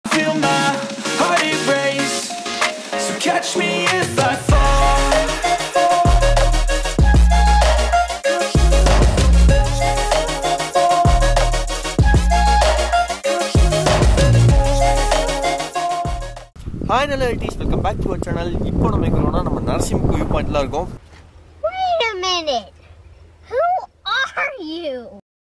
feel my heart erase. So catch me if I fall. Hi நல்ல ஐடிஸ் welcome back to our channel இப்போ நம்ம எங்கே இருக்கோம்னா நம்ம நரசிம் வியூ பாயிண்ட்ல இருக்கோம் Wait a minute. Who are you?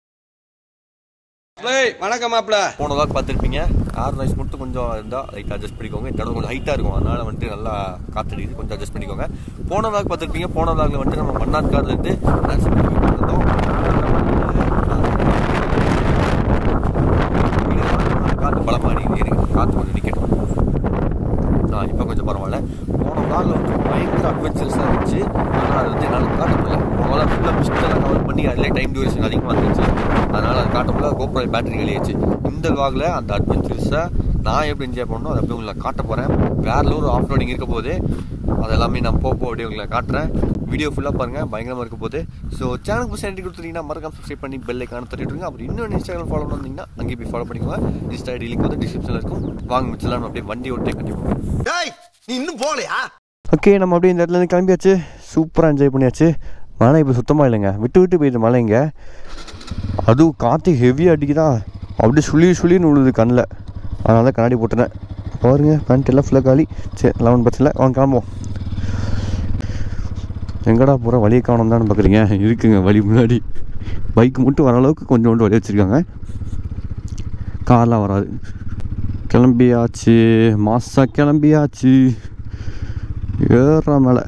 ஏய் வணக்கம் மாப்ள போன வாக் பார்த்துருப்பீங்க கார் நாய்ஸ் மட்டும் கொஞ்சம் இருந்தால் லைட் அட்ஜஸ்ட் பண்ணிக்கோங்க இந்த இடம் கொஞ்சம் ஹைட்டாக இருக்கும் அதனால வந்துட்டு நல்லா காத்தடிக்குது கொஞ்சம் அட்ஜஸ்ட் பண்ணிக்கோங்க போன வாக் பார்த்துருப்பீங்க போன வாக்ல வந்துட்டு நம்ம மன்னார் கார்லேருந்து நரசிம் வியூ பாயிண்ட் வந்தோம் காற்று பலமாக அடிக்குது காற்று கொஞ்சம் நிற்கட்டும் ஆ இப்போ கொஞ்சம் பரவாயில்ல போன நாள் வந்து பயங்கர அட்வென்ச்சரஸாக இருந்துச்சு ஆனால் அது வந்து என்னால் காட்ட முடியல போன நாள் ஃபுல்லாக மிஸ்டெல்லாம் கவர் பண்ணி அதிலே டைம் டியூரேஷன் அதிகமாக இருந்துச்சு அதனால் அது காட்ட முடியல கோப்ரோ பேட்டரி வெளியாச்சு இந்த வாகில் அந்த அட்வென்ச்சரஸை நான் எப்படி என்ஜாய் பண்ணணும் அதை அப்படியே உங்களை காட்ட போகிறேன் வேற ஒரு ஆஃப் ரோடிங் இருக்க போது அது எல்லாமே நான் போக போக அப்படியே உங்களை காட்டுறேன் வீடியோ ஃபுல்லாக பாருங்கள் பயங்கரமாக இருக்க போது ஸோ சேனலுக்கு புதுசாக என்ட்ரி கொடுத்துட்டீங்கன்னா மறக்காம சப்ஸ்கிரைப் பண்ணி பெல் ஐக்கான தட்டிட்டுருங்க அப்புறம் இன்னொரு இன்ஸ்டாகிராம் ஃபாலோ பண்ணிங்கன்னா அங்கேயே போய் ஃபாலோ பண்ணிக்கோங்க இன்ஸ்டா ஐடி லிங்க் வந்து டிஸ்கிரிப்ஷனில் இருக்கும் வாங்க மிச்சலாம் அப்படியே வண்டி ஓட்டே கண்டிப்பாக டேய் நீ இன்னும் போலையா ஓகே நம்ம அப்படியே இந்த இடத்துல இருந்து கிளம்பியாச்சு சூப்பராக என்ஜாய் பண்ணியாச்சு மழை இப்போ சுத்தமாக இல்லைங்க விட்டு விட்டு போயிடுது மழை இங்கே அதுவும் காற்று ஹெவியாக அடிக்குதா அப்படியே சுழி சுழின்னு விழுது கண்ணில் அதனால தான் கண்ணாடி போட்டுனேன் பாருங்க பேண்ட் எல்லாம் ஃபுல்லாக காலி சரி லெவன் பர்சன்ட்ல வாங்க கிளம்புவோம் எங்கடா போகிற வழியை காணும் தான் பார்க்குறீங்க இருக்குங்க வழி முன்னாடி பைக் மட்டும் வர அளவுக்கு கொஞ்சோண்டு வழி வச்சுருக்காங்க கார்லாம் வராது கிளம்பியாச்சு மாசா கிளம்பியாச்சு ஏற மேலே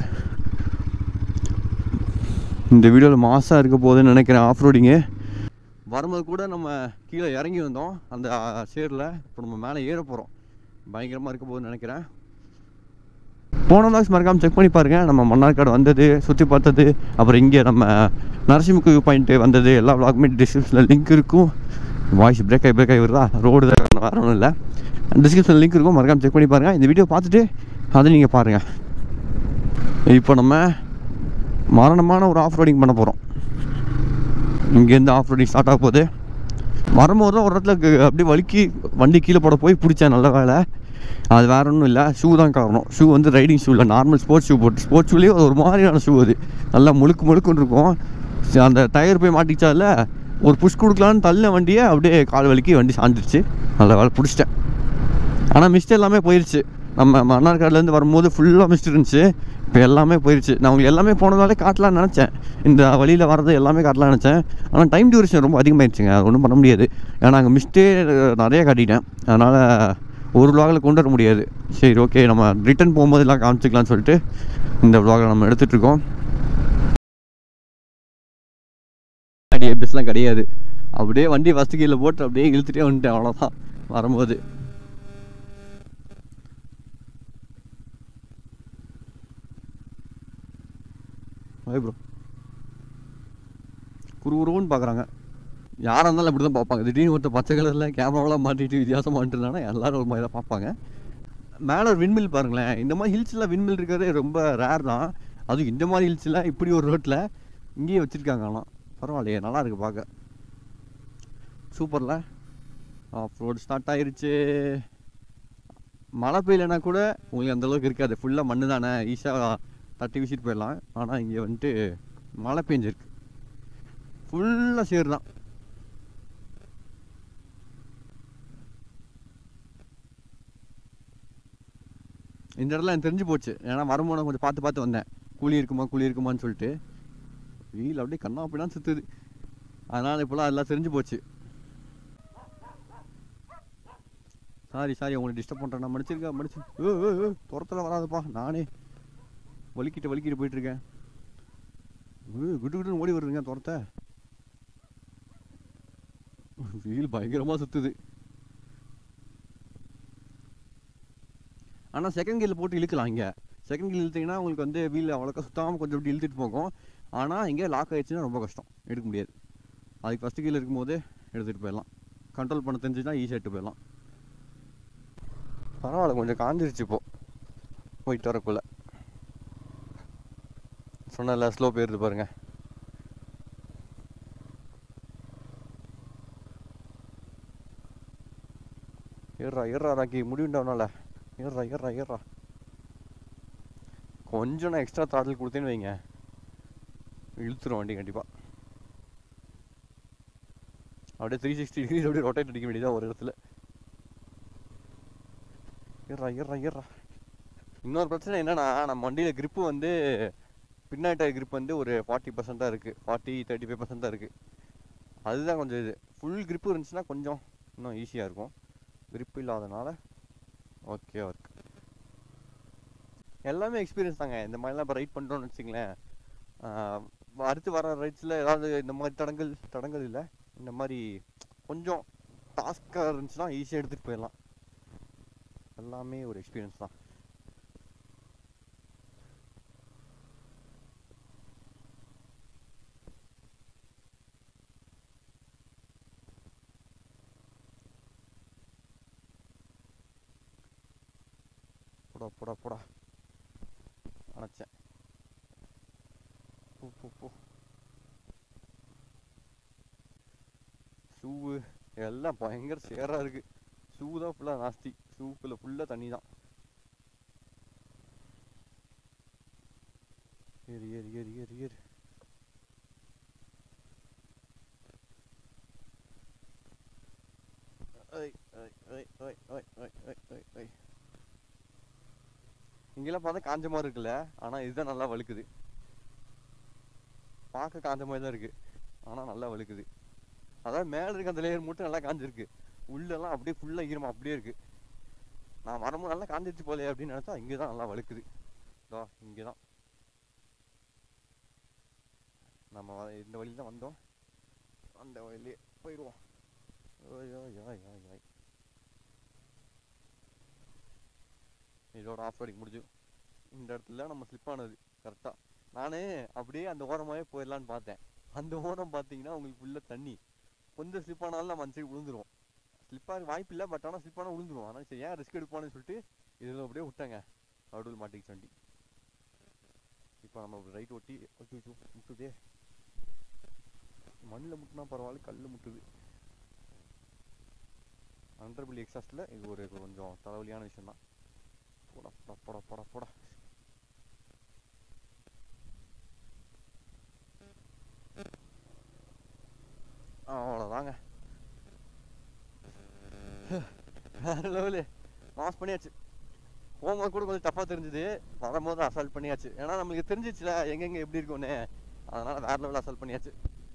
இந்த வீடியோவில் மாசாக இருக்க போகுதுன்னு நினைக்கிறேன் ஆஃப் ரோடிங்கு வரும்போது கூட நம்ம கீழே இறங்கி வந்தோம் அந்த சேரில் இப்போ நம்ம மேலே ஏற போகிறோம் பயங்கரமாக இருக்க போகுதுன்னு நினைக்கிறேன் போன லாக்ஸ் மறக்காமல் செக் பண்ணி பாருங்கள் நம்ம மன்னார்காடு வந்தது சுற்றி பார்த்தது அப்புறம் இங்கே நம்ம நரசிம்முக்கு வியூ பாயிண்ட்டு வந்தது எல்லா vlogமே டிஸ்கிரிப்ஷனில் லிங்க் இருக்கும் வாய்ஸ் பிரேக் ஆகி பிரேக் ஆகி வருதா ரோடு தான் வேறு ஒன்றும் இல்லை டிஸ்கிரிப்ஷனில் லிங்க் இருக்கும் மறக்காமல் செக் பண்ணி பாருங்கள் இந்த வீடியோ பார்த்துட்டு அதை நீங்கள் பாருங்கள் இப்போ நம்ம மரணமான ஒரு ஆஃப் ரோடிங் பண்ண போகிறோம் இங்கேருந்து ஆஃப் ரோடிங் ஸ்டார்ட் ஆக போகுது வரும்போது தான் ஒரு இடத்துல க- அப்படியே வழுக்கி வண்டி கீழே போட போய் பிடிச்சேன் நல்ல வேலை அது வேற ஒன்றும் இல்லை ஷூ தான் காரணம் ஷூ வந்து ரைடிங் ஷூ இல்லை நார்மல் ஸ்போர்ட்ஸ் ஷூ போட்டு ஸ்போர்ட்ஸ் ஷூலேயே ஒரு மாதிரியான ஷூ அது நல்லா முழுக்கு முழுக்குன்னு இருக்கும் சரி, அந்த டயர் போய் மாட்டிச்சால ஒரு புஷ் கொடுக்கலான்னு தள்ள வண்டியை அப்படியே கால் வலிக்கு வண்டி சாஞ்சிருச்சு நல்ல வேலை பிடிச்சிட்டேன் ஆனால் மிஸ்ட் எல்லாமே போயிடுச்சு நம்ம மன்னார்காடுலேருந்து வரும்போது ஃபுல்லாக மிஸ்ட் இருந்துச்சு இப்போ எல்லாமே போயிடுச்சு நான் உங்களுக்கு எல்லாமே போனதாலே காட்டலாம்னு நினச்சேன் இந்த வழியில் வரது எல்லாமே காட்டலாம்னு நினச்சேன் ஆனால் டைம் டியூரேஷன் ரொம்ப அதிகமாகிடுச்சுங்க அது ஒன்றும் பண்ண முடியாது ஏன்னா அங்கே மிஸ்டே நிறைய காட்டிட்டேன் அதனால் ஒரு vlogல கொண்டு வர முடியாது சரி ஓகே நம்ம ரிட்டர்ன் போகும்போது எல்லாம் காமிச்சிக்கலாம்னு சொல்லிட்டு இந்த vlog நம்ம எடுத்துகிட்டு இருக்கோம் ஏபிஎஸ்லாம் கிடையாது அப்படியே வண்டி ஃபஸ்ட்டு கீழே போட்டு அப்படியே இழுத்துட்டே வந்துட்டேன் அவ்வளோதான் வரும்போது ஹாய் ப்ரோ குறுகுறுன்னு பார்க்குறாங்க யாராக இருந்தாலும் அப்படி தான் பார்ப்பாங்க திடீர்னு ஒருத்தர் பச்சை கலரில் கேமராவெலாம் மாட்டிட்டு வித்தியாசமாக இருந்தாங்கன்னா எல்லாரும் ஒரு மாதிரி தான் பார்ப்பாங்க மேலே ஒரு விண்மில் பாருங்களேன் இந்த மாதிரி ஹில்ஸில் விண்மில் இருக்கிறதே ரொம்ப ரேர் தான் அதுவும் இந்த மாதிரி ஹில்ஸில் இப்படி ஒரு ரோட்டில் இங்கேயே வச்சுருக்காங்க ஆனால் பரவாயில்லையே நல்லா இருக்கு பார்க்க சூப்பரில் ஆஃப் ரோடு ஸ்டார்ட் ஆயிருச்சு மழை பெய்யலைன்னா கூட உங்களுக்கு அந்த அளவுக்கு இருக்காது ஃபுல்லாக மண்ணு தானே ஈஸியாக தட்டி வீசிட்டு போயிடலாம் ஆனால் இங்கே வந்துட்டு மழை பெஞ்சிருக்கு ஃபுல்லாக சேர் தான் இந்த இடத்துல எனக்கு தெரிஞ்சு போச்சு ஏன்னா வரும்போது நான் கொஞ்சம் பார்த்து பார்த்து வந்தேன் குழி இருக்குமா குழி இருக்குமான்னு சொல்லிட்டு வெயில் அப்படியே கண்ணா அப்படின்னா சுற்றுது அதனால் இப்போலாம் எல்லாம் தெரிஞ்சு போச்சு சாரி சாரி உங்களை டிஸ்டர்ப் பண்ணுறேன் நான் மன்னிச்சிருக்கேன் மன்னிச்சு ஏ ஏ ஏ துரத்தில் வராதுப்பா நானே வலிக்கிட்டு வலிக்கிட்டு போயிட்டுருக்கேன் ஏ குட்டு குட்டுன்னு ஓடி வருதுங்க துரத்த வெயில் பயங்கரமாக சுற்றுது ஆனால் செகண்ட் கீரில் போட்டு இழுக்கலாம் இங்கே செகண்ட் கீர் இழுத்தீங்கன்னா உங்களுக்கு வந்து வீல் அவ்வளோக்கா சுத்தாமல் கொஞ்சம் இப்படி இழுத்துட்டு போகும் ஆனால் இங்கே லாக் ஆயிடுச்சுன்னா ரொம்ப கஷ்டம் எடுக்க முடியாது அதுக்கு ஃபஸ்ட்டு கீழே இருக்கும்போது எடுத்துகிட்டு போயிடலாம் கண்ட்ரோல் பண்ண தெரிஞ்சுன்னா ஈஸியாக எடுத்து போயிடலாம் பரவாயில்ல கொஞ்சம் காஞ்சிருச்சு இப்போ போயிட்டு வரக்குள்ள சொன்னல ஸ்லோ போயிருது பாருங்க ஏறா ஏறா ராக்கி முடிவுண்டவனால ஏறா ஏறா ஏறா கொஞ்சம் நான் எக்ஸ்ட்ரா தாட்டில் கொடுத்தேன்னு வைங்க இழுத்துரும் வண்டி கண்டிப்பாக அப்படியே த்ரீ சிக்ஸ்டி டிகிரி அப்படியே ரொட்டேட் அடிக்க வேண்டியதா ஒரு இடத்துல ஏறா ஏறா ஏறா இன்னொரு பிரச்சனை என்னன்னா நம்ம வண்டியில் grip வந்து பின்னாடி டயர் grip வந்து ஒரு ஃபார்ட்டி பர்சன்ட் தான் இருக்குது ஃபார்ட்டி தேர்ட்டி ஃபைவ் பர்சன்ட் தான் இருக்குது அதுதான் கொஞ்சம் இது ஃபுல் grip இருந்துச்சுன்னா கொஞ்சம் இன்னும் ஈஸியாக இருக்கும் grip இல்லாதனால ஓகே ஒர்க் எல்லாமே எக்ஸ்பீரியன்ஸ் தாங்க இந்த மாதிரிலாம் இப்போ ரைட் பண்ணுறோம்னு வச்சுங்களேன் ஆஹ் அடுத்து வர ரைட்ஸில் ஏதாவது இந்த மாதிரி தடங்கள் தடங்கள் இல்லை இந்த மாதிரி கொஞ்சம் டாஸ்காக இருந்துச்சுன்னா ஈஸியாக எடுத்துகிட்டு போயிடலாம் எல்லாமே ஒரு எக்ஸ்பீரியன்ஸ் தான் போடா போடா போடா அணைச்சேன் போ போ போ ஷூவு எல்லாம் பயங்கர சேராக இருக்கு ஷூ தான் ஃபுல்லாக நாஸ்தி ஷூக்குள்ள ஃபுல்லாக தண்ணி தான் ஏறு ஏறு ஏறு ஏறு ஏறு ஐ ஐ ஐ ஐ ஐ ஐ ஐ ஐ ஐ இங்கெல்லாம் பார்த்தா காஞ்ச மாதிரி இருக்குல்ல ஆனால் இதுதான் நல்லா வழுக்குது பார்க்க காஞ்ச மாதிரி தான் இருக்கு ஆனால் நல்லா வழுக்குது அதாவது மேலே இருக்க அந்த லேயர் மட்டும் நல்லா காஞ்சிருக்கு உள்ளெல்லாம் அப்படியே ஃபுல்லாக ஈரமா அப்படியே இருக்கு நான் வரும்போது நல்லா காஞ்சிருச்சு போலே அப்படின்னு நினச்சா இங்கே தான் நல்லா வழுக்குது இதோ இங்கே தான் நம்ம வ- இந்த வழியில் தான் வந்தோம் அந்த வழியிலே போயிடுவோம் ஓய் ஓய் ஓய் ஓய் ஓய் இதோட ஆஃப் ரோடிங் முடிஞ்சு இந்த இடத்துல நம்ம ஸ்லிப் ஆனது கரெக்டாக நானே அப்படியே அந்த ஓரமாகவே போயிடலான்னு பார்த்தேன் அந்த ஓரம் பார்த்தீங்கன்னா உங்களுக்கு உள்ள தண்ணி கொஞ்சம் ஸ்லிப் ஆனாலும் நம்ம அந்த சைடு விழுந்துருவோம் ஸ்லிப் ஆக வாய்ப்பு இல்லை பட் ஆனால் ஸ்லிப் ஆனால் விழுந்துருவோம் ஆனால் சரி ஏன் ரிஸ்க் எடுப்பான்னு சொல்லிட்டு இதில் அப்படியே விட்டாங்க நடுவில் மாட்டிக்கிச்சு வண்டி இப்போ நம்ம ரைட் ஒட்டி அச்சோ முட்டுதே மண்ணில் முட்டினா பரவாயில்ல கல்லில் முட்டுது ஹண்ட்ரட் பில்லி எக்ஸாஸ்டில் இது ஒரு கொஞ்சம் தலைவலியான விஷயம் தான் போடா போடா போடா போடா போடா அவ்வளோதாங்க வேற லெவலு பாஸ் பண்ணியாச்சு போகும்போது கூட கொஞ்சம் டஃப்பாக தெரிஞ்சுது வரும்போது அசால்ட் பண்ணியாச்சு ஏன்னா நம்மளுக்கு தெரிஞ்சிச்சுல எங்கெங்க எப்படி இருக்கும்னு அதனால வேற லெவலில் அசால்ட் பண்ணியாச்சு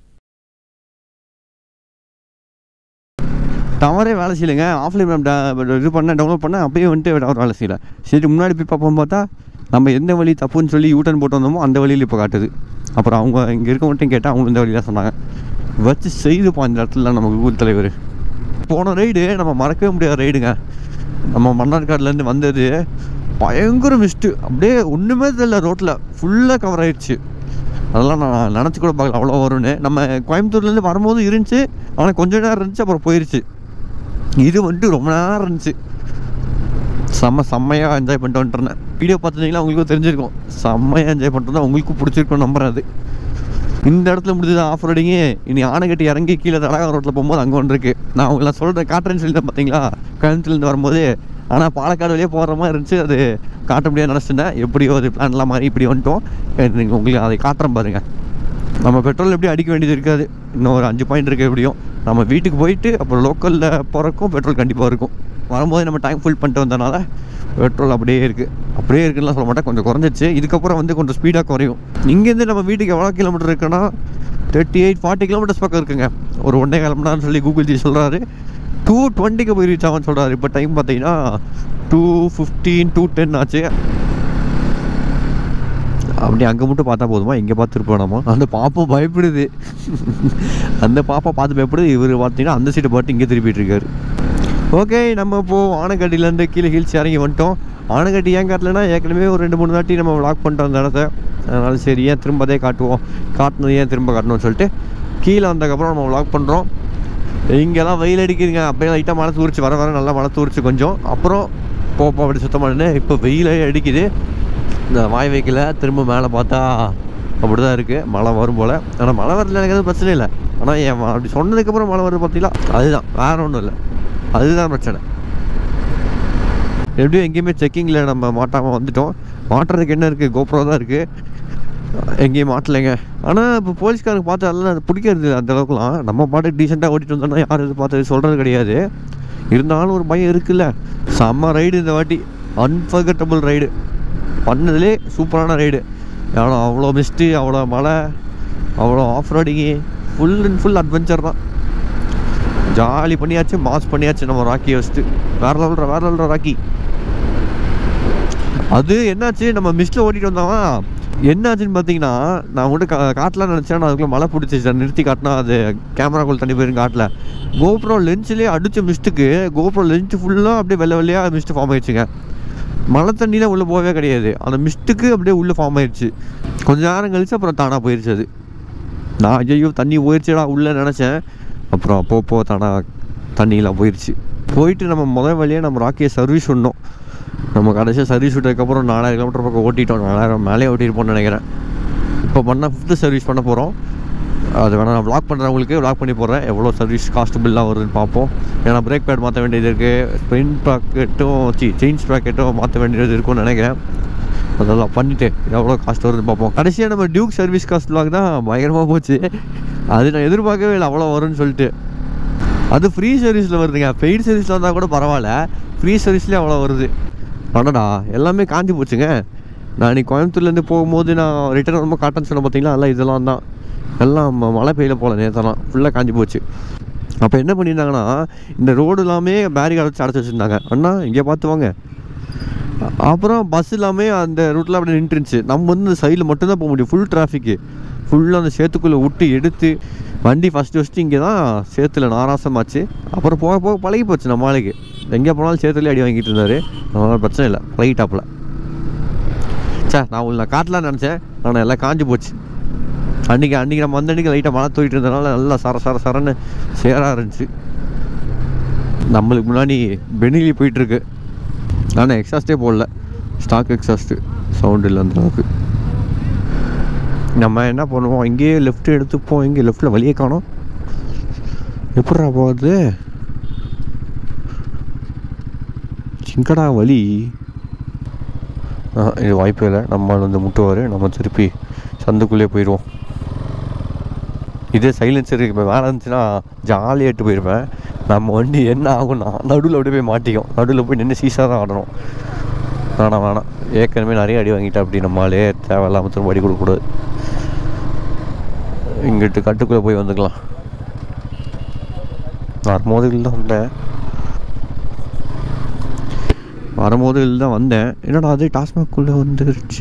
டவரே வேலை செய்யலைங்க ஆஃப்லைன் இது பண்ண டவுன்லோட் பண்ண அப்பயே வந்துட்டு டவர் வேலை செய்யல சரி முன்னாடி போய் பார்ப்போம் பார்த்தா நம்ம எந்த வழி தப்புன்னு சொல்லி யூட்டன் போட்டு வந்தோமோ அந்த வழியில் இப்போ காட்டுது அப்புறம் அவங்க இங்கே இருக்கவங்கள்ட்டையும் கேட்டால் அவங்க இந்த வழியில் சொன்னாங்க வச்சு செய்துப்பா இந்த இடத்துல நம்ம கூகுள் தலைவர் போன ரைடு நம்ம மறக்கவே முடியாத ரைடுங்க நம்ம மன்னார்காடுலேருந்து வந்தது பயங்கர மிஸ்ட்டு அப்படியே ஒன்றுமே தெரியல ரோட்டில் ஃபுல்லாக கவர் ஆயிடுச்சு அதெல்லாம் நான் நினச்சி கூட பார்க்கல அவ்வளோ வரும்னு நம்ம கோயம்புத்தூர்லேருந்து வரும்போது இருந்துச்சு ஆனால் கொஞ்ச நேரம் இருந்துச்சு அப்புறம் போயிருச்சு இது வந்துட்டு ரொம்ப நேரம் இருந்துச்சு செம்ம செம்மையாக என்ஜாய் பண்ணிட்டு வந்துட்டுருந்தேன் வீடியோ பார்த்துருந்தீங்களா உங்களுக்கும் தெரிஞ்சிருக்கும் செம்மையாக என்ஜாய் பண்ணிட்டு தான் உங்களுக்கும் பிடிச்சிருக்கும் நம்புறேன் அது இந்த இடத்துல முடிஞ்சது ஆஃப் ரோடிங்கு இனி ஆனைக்கட்டி இறங்கி கீழே தடகா ரோட்டில் போகும்போது அங்கே ஒன்று இருக்குது நான் உங்களை சொல்கிறேன் காட்டுறேன்னு சொல்லி தான் பார்த்தீங்களா கோயம்புத்தூர்லேருந்து வரும்போது ஆனால் பாலக்காடு வழியே போகிற மாதிரி இருந்துச்சு அது காட்ட முடியாது நினச்சிட்டேன் எப்படியோ அது பிளான்லாம் மாதிரி இப்படி வந்துட்டோம் நீங்கள் உங்களுக்கு அதை காட்டுறேன் பாருங்கள் நம்ம பெட்ரோல் எப்படி அடிக்க வேண்டியது இருக்காது இன்னும் ஒரு அஞ்சு பாயிண்ட் இருக்குது எப்படியும் நம்ம வீட்டுக்கு போயிட்டு அப்புறம் லோக்கலில் போகிறக்கும் பெட்ரோல் கண்டிப்பாக இருக்கும் வரும்போது நம்ம டைம் ஃபுல் பண்ணிட்டு வந்தனால பெட்ரோல் அப்படியே இருக்குது அப்படியே இருக்குன்னு சொல்ல மாட்டேன் கொஞ்சம் குறைஞ்சிச்சு இதுக்கப்புறம் வந்து கொஞ்சம் ஸ்பீடாக குறையும் இங்கேருந்து நம்ம வீட்டுக்கு எவ்வளோ கிலோமீட்டர் இருக்குன்னா தேர்ட்டி எயிட் ஃபார்ட்டி கிலோமீட்டர்ஸ் பக்கம் இருக்குங்க ஒரு ஒன்றே கிளம்புனான்னு சொல்லி கூகுள் ஜி சொல்கிறாரு டூ டுவெண்ட்டிக்கு போய் ரீச் ஆகும்னு சொல்கிறாரு இப்போ டைம் பார்த்தீங்கன்னா டூ ஃபிஃப்டீன் டூ டென் ஆச்சு அப்படி அங்கே மட்டும் பார்த்தா போதுமா இங்கே பார்த்துருப்போம் நம்ம அந்த பாப்பா பயப்படுது அந்த பாப்பா பார்த்து பயப்படுது இவர் பார்த்தீங்கன்னா அந்த சீட்டை பார்த்து இங்கே திருப்பிட்டு இருக்காரு ஓகே நம்ம இப்போது ஆனைக்கட்டிலேருந்து கீழே ஹில்ஸ் இறங்கி வந்துட்டோம் ஆனைக்கட்டி ஏன் காட்டலைன்னா ஏற்கனவே ஒரு ரெண்டு மூணு தாட்டி நம்ம vlog பண்ணிட்டோம் அந்த இடத்த அதனால சரி ஏன் திரும்ப அதே காட்டுவோம் காட்டணும் ஏன் திரும்ப காட்டணும்னு சொல்லிட்டு கீழே வந்ததுக்கப்புறம் நம்ம vlog பண்ணுறோம் இங்கெல்லாம் வெயில் அடிக்குதுங்க அப்படியே லைட்டாக மழை தூரிச்சு வர வர நல்லா மழை தூரிச்சு கொஞ்சம் அப்புறம் போப்போ அப்படி சுத்தமான இப்போ வெயிலே அடிக்குது இந்த வாய் வைக்கல திரும்ப மேலே பார்த்தா அப்படி தான் இருக்குது மழை வரும் போல் ஆனால் மழை வரல எனக்கு எதுவும் பிரச்சனை இல்லை ஆனால் என் அப்படி சொன்னதுக்கப்புறம் மழை வருது பார்த்தீங்களா அதுதான் வேற ஒன்றும் இல்லை அதுதான் பிரச்சனை எப்படியும் எங்கேயுமே செக்கிங்கில் நம்ம மாட்டாமல் வந்துட்டோம் மாட்டுறதுக்கு என்ன இருக்குது கோப்ரோ தான் இருக்குது எங்கேயும் மாட்டலைங்க ஆனால் இப்போ போலீஸ்காரங்க பார்த்து அதெல்லாம் அது பிடிக்கிறது இல்லை அந்த அளவுக்குலாம் நம்ம பாட்டுக்கு டீசெண்டாக ஓட்டிட்டு வந்தோம்னா யாரும் இது பார்த்து சொல்கிறது கிடையாது இருந்தாலும் ஒரு பயம் இருக்குல்ல செம்ம ரைடு இந்த வாட்டி அன்ஃபர்கட்டபிள் ரைடு பண்ணதுலே சூப்பரான ரைடு எவ்வளோ அவ்வளோ மிஸ்ட்டு அவ்வளோ மழை அவ்வளோ off roading full and full adventure தான் ஜாலி பண்ணியாச்சு மாஸ் பண்ணியாச்சு நம்ம ராக்கியை வச்சுட்டு வேற லெவல்ற வேற லெவல்ற ராக்கி அது என்னாச்சு நம்ம மிஸ்டில் ஓட்டிட்டு வந்தவன் என்னாச்சுன்னு பார்த்தீங்கன்னா நான் கூட கா காட்டலாம் நினச்சேன் நான் அதுக்குள்ள மழை பிடிச்சிச்சு நிறுத்தி காட்டினா அது கேமராக்குள்ள தண்ணி போயிருந்து காட்டல கோப்ரோ லென்ஸ்லேயே அடித்த மிஸ்ட்டுக்கு கோப்ரோ லென்ஸ் ஃபுல்லாக அப்படியே வெள்ளை வெள்ளையாக மிஸ்ட் ஃபார்ம் ஆயிடுச்சுங்க மழை தண்ணியில் உள்ளே போகவே கிடையாது அந்த மிஸ்ட்டுக்கு அப்படியே உள்ளே ஃபார்ம் ஆயிடுச்சு கொஞ்ச நேரம் கழிச்சு அப்புறம் தானாக போயிடுச்சு அது நான் ஐயோ தண்ணி போயிடுச்சுடா உள்ளே நினச்சேன் அப்புறம் அப்போ போ தானா தண்ணியெலாம் போயிடுச்சு போயிட்டு நம்ம முதல் வழியாக நம்ம ராக்கியை சர்வீஸ் பண்ணோம் நம்ம கடைசியாக சர்வீஸ் விட்டதுக்கப்புறம் நாலாயிரம் கிலோமீட்டர் பக்கம் ஓட்டிட்டோம் நாலாயிரம் மேலே ஓட்டிருப்போம்னு நினைக்கிறேன் இப்போ பண்ணால் ஃபிஃப்த்து சர்வீஸ் பண்ண போகிறோம் அது வேணால் நான் வ்ளாக் பண்ணுறவங்களுக்கு வ்ளாக் பண்ணி போடுறேன் எவ்வளோ சர்வீஸ் காஸ்ட் பில்லாக வருதுன்னு பார்ப்போம் ஏன்னா பிரேக் பேட் மாற்ற வேண்டியது இருக்குது ஸ்ப்ரின் ப்ராக்கெட்டும் சி செயின்ஸ் ப்ராக்கெட்டும் மாற்ற வேண்டியது இருக்கும்னு நினைக்கிறேன் அதெல்லாம் பண்ணிவிட்டு எவ்வளோ காஸ்ட் வருதுன்னு பார்ப்போம் கடைசியாக நம்ம டியூக் சர்வீஸ் காஸ்ட் வ்ளாக் தான் பயங்கரமாக போச்சு அது நான் எதிர்பார்க்கவே இல்லை அவ்வளோ வரும்னு சொல்லிட்டு அது ஃப்ரீ சர்வீஸில் வருதுங்க பெய்டு சர்வீஸில் வந்தால் கூட பரவாயில்ல ஃப்ரீ சர்வீஸ்லேயே அவ்வளோ வருது அடடா எல்லாமே காஞ்சி போச்சுங்க நான் இன்னைக்கு கோயம்புத்தூர்லேருந்து போகும்போது நான் ரிட்டர்ன் வரும்போது காட்டன் சொன்ன பார்த்தீங்களா எல்லாம் இதெல்லாம் தான் எல்லாம் ம- மழை பெய்யல போல நேற்றெல்லாம் ஃபுல்லாக காஞ்சி போச்சு அப்போ என்ன பண்ணியிருந்தாங்கன்னா இந்த ரோடு எல்லாமே பேரிகார்டு வச்சு அடைச்சி வச்சுருந்தாங்க அண்ணா இங்கே பார்த்து வாங்க அ- அப்புறம் பஸ் எல்லாமே அந்த ரூட்டில் அப்படியே நின்றுருந்துச்சு நம்ம வந்து இந்த சைடில் மட்டும்தான் போக முடியும் ஃபுல் டிராஃபிக்கு ஃபுல்லாக அந்த சேத்துக்குள்ளே விட்டு எடுத்து வண்டி ஃபஸ்ட்டு ஃபஸ்ட்டு இங்கே தான் சேத்துல நாராசமாச்சு அப்புறம் போக போக பழகி போச்சு நம்ம ஆளுக்கு எங்கே போனாலும் சேத்துலேயே அடி வாங்கிட்டு இருந்தார் அதனால பிரச்சனை இல்லை பழகிட்டாப்புல சே நான் உள்ள நான் காட்டலாம்னு நினச்சேன் ஆனால் எல்லாம் காஞ்சி போச்சு அன்றைக்கி அன்றைக்கி நம்ம வந்த அன்றைக்கி லைட்டாக மழை தூக்கிட்டு இருந்தனால நல்லா சர சர சரன்னு சேராக இருந்துச்சு நம்மளுக்கு முன்னாடி பெனிலி போயிட்டுருக்கு ஆனால் எக்ஸாஸ்டே போடல ஸ்டாக் எக்ஸாஸ்ட்டு சவுண்ட் இல்லை அந்த அளவுக்கு நம்ம என்ன பண்ணுவோம் இங்கேயே லெஃப்ட் எடுத்துப்போம் இங்கே லெஃப்ட்டில் வழியே காணோம் எப்படிடா போகுது சிங்கடா வழி ஆ, இது வாய்ப்பே இல்லை நம்ம வந்து முட்டுவார் நம்ம திருப்பி சந்துக்குள்ளே போயிடுவோம் இதே சைலன்சர் இப்போ வேலை இருந்துச்சுன்னா ஜாலியாக எட்டு போயிருப்பேன் நம்ம வண்டி என்ன ஆகும்னா நடுவில் அப்படியே போய் மாட்டிக்கும் நடுவில் போய் நின்று சீசாக தான் ஆடணும் வேணாம் வேணாம் ஏற்கனவே நிறைய அடி வாங்கிட்டேன் அப்படி நம்மளாலே தேவையில்லாமல் திரும்ப அடி கொடுக்கக்கூடாது இங்கிட்டு கட்டுக்குள்ளே போய் வந்துக்கலாம் வரும்போது இல்லை தான் வந்தேன் வரும்போது இல்லை தான் வந்தேன் என்னடா அது டாஸ்மாக்குள்ளே வந்துருச்சு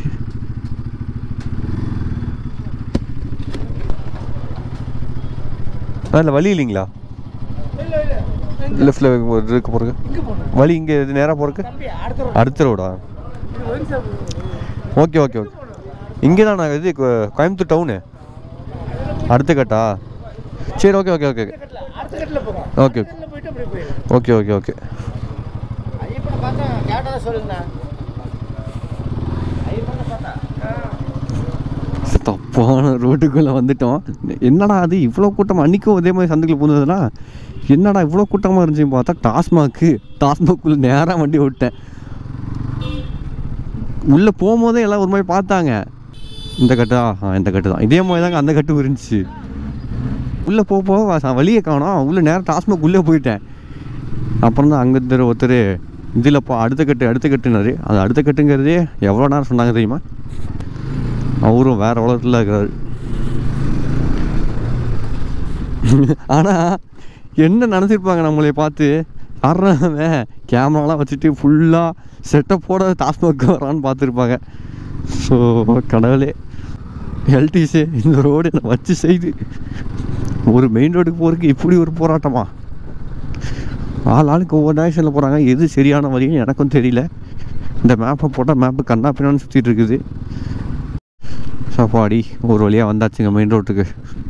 அதில் வழி இல்லைங்களா லெஃப்டில் இருக்க போகிறக்கு வழி இங்கே இது நேராக போகிறக்கு அடுத்த ரோடா ஓகே ஓகே ஓகே இங்கே தான் நான் இது கோ- கோயம்புத்தூர் டவுனு அடுத்த கட்டா சரி okay okay okay okay okay okay okay தப்பான ரோட்டுக்குள்ளே வந்துட்டோம் என்னடா அது இவ்வளோ கூட்டம் அன்றைக்கும் அதே மாதிரி சந்துக்குள்ள பூந்ததுன்னா என்னடா இவ்வளோ கூட்டமாக இருந்துச்சு பார்த்தா டாஸ்மாக்கு டாஸ்மாக்குள்ளே நேராக வண்டி விட்டேன் உள்ளே போகும்போதே எல்லாம் ஒரு மாதிரி பார்த்தாங்க இந்த கட்டா ஆ இந்த கட்டு தான் இதே மாதிரி தாங்க அந்த கட்டு இருந்துச்சு உள்ளே போக போக ச- வழியை காணோம் உள்ளே நேரம் டாஸ்மாக் உள்ளே போயிட்டேன் அப்புறம் தான் அங்கே இருக்கிற ஒருத்தர் இதில் போ அடுத்த கட்டு அடுத்த கட்டுனாரு அது அடுத்த கட்டுங்கிறதே எவ்வளோ நேரம் சொன்னாங்க தெரியுமா அவரும் வேற உலகத்தில் இருக்கிறாரு ஆனால் என்ன நினச்சிருப்பாங்க நம்மளை பார்த்து ஆடுறாங்க கேமராலாம் வச்சுட்டு ஃபுல்லாக செட்டப்போட டாஸ்மாக் வரான்னு பார்த்துருப்பாங்க ஸோ கடவுளே எல்டிசி இந்த ரோடு என்னை வச்சு செய்து ஒரு மெயின் ரோடுக்கு போகிறதுக்கு இப்படி ஒரு போராட்டமா ஆள் ஆளுக்கு ஒவ்வொரு டேரக்ஷனில் போகிறாங்க எது சரியான வழின்னு எனக்கும் தெரியல இந்த மேப்பை போட்டால் மேப்பு கண்ணா பின்னான்னு சுற்றிட்டு இருக்குது சப்பாடி ஒரு வழியாக வந்தாச்சுங்க மெயின் ரோட்டுக்கு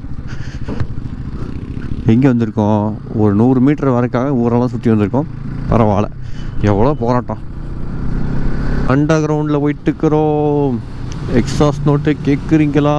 எங்கே வந்திருக்கோம் ஒரு நூறு மீட்டர் வரைக்காக ஊரெல்லாம் சுற்றி வந்திருக்கோம் பரவாயில்ல எவ்வளோ போராட்டம் அண்டர் கிரவுண்டில் போயிட்டுருக்குறோம் எக்ஸாஸ் நோட்டு கேட்குறீங்களா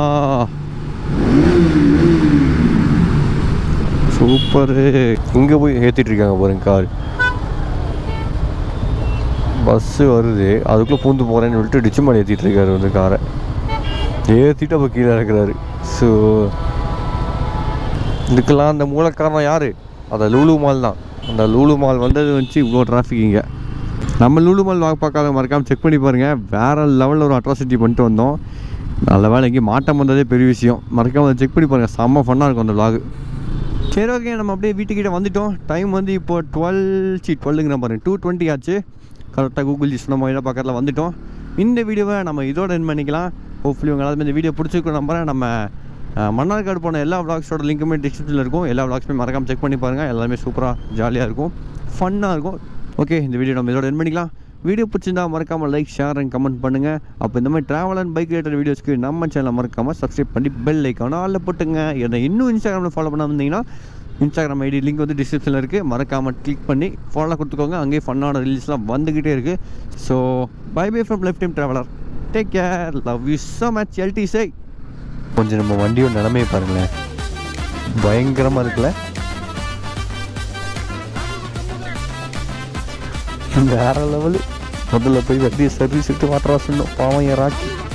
சூப்பரு இங்கே போய் ஏற்றிட்டு இருக்காங்க பாருங்க கார் பஸ்ஸு வருது அதுக்குள்ளே பூந்து போகிறேன்னு சொல்லிட்டு டிச்சு மேலே ஏற்றிட்டு இருக்காரு வந்து காரை ஏற்றிட்டு அப்போ கீழே இறக்குறாரு ஸோ இதுக்கெல்லாம் அந்த மூல காரணம் யார் அந்த லூலு மால் தான் அந்த லூலு மால் வந்தது வச்சு இவ்வளோ டிராஃபிக் இங்கே நம்ம லூலு மால் வாங்க பார்க்காத மறக்காமல் செக் பண்ணி பாருங்கள் வேறு லெவலில் ஒரு அட்ராசிட்டி பண்ணிட்டு வந்தோம் நல்ல வேலை எங்கேயும் மாட்டம் வந்ததே பெரிய விஷயம் மறக்காமல் செக் பண்ணி பாருங்கள் செம்ம ஃபன்னாக இருக்கும் அந்த vlog சரி ஓகே நம்ம அப்படியே வீட்டுக்கிட்ட வந்துட்டோம் டைம் வந்து இப்போ டுவெல் சி டுவெல்லுங்கிற பாருங்க டூ டுவெண்ட்டி ஆச்சு கரெக்டாக கூகுள் ஜி சொன்ன மாதிரி பக்கத்தில் வந்துட்டோம் இந்த வீடியோவை நம்ம இதோட என் பண்ணிக்கலாம் ஹோப்ஃபுல்லி உங்க எல்லாருமே இந்த வீடியோ பிடிச்சிருக்கும் நம்புறேன் நம்ம அஹ், மன்னார்காடு போன எல்லா vlogsஓட லிங்க்குமே டிஸ்கிரிப்ஷனில் இருக்கும் எல்லா vlogsமே மறக்காமல் செக் பண்ணி பாருங்கள் எல்லாமே சூப்பராக ஜாலியாக இருக்கும் ஃபன்னாக இருக்கும் ஓகே இந்த வீடியோ நம்ம இதோட என் பண்ணிக்கலாம் வீடியோ பிடிச்சிருந்தா மறக்காமல் லைக் ஷேர் அண்ட் கமெண்ட் பண்ணுங்கள் அப்போ இந்த மாதிரி ட்ராவல் அண்ட் பைக் ரிலேட்டட் வீடியோஸ்க்கு நம்ம சேனலை மறக்காமல் சப்ஸ்கிரைப் பண்ணி பெல் ஐக்கான ஆளில் போட்டுங்க என்னை இன்னும் இன்ஸ்டாகிராமில் ஃபாலோ பண்ணாம இருந்தீங்கன்னா இன்ஸ்டாகிராம் ஐடி லிங்க் வந்து டிஸ்கிரிப்ஷனில் இருக்குது மறக்காமல் கிளிக் பண்ணி ஃபாலோ கொடுத்துக்கோங்க அங்கேயே ஃபன்னான ரீல்ஸ்லாம் வந்துக்கிட்டே இருக்குது so bye bye from life time traveller take care love you so much LT சை கொஞ்சம் நம்ம வண்டியோட நிலமையை பாருங்களேன் பயங்கரமாக இருக்குல்ல வேற லெவலு முதல்ல போய் வண்டியை சர்வீஸ் விட்டு வாட்டரா சொன்னோம் பாவம் என் ராக்கி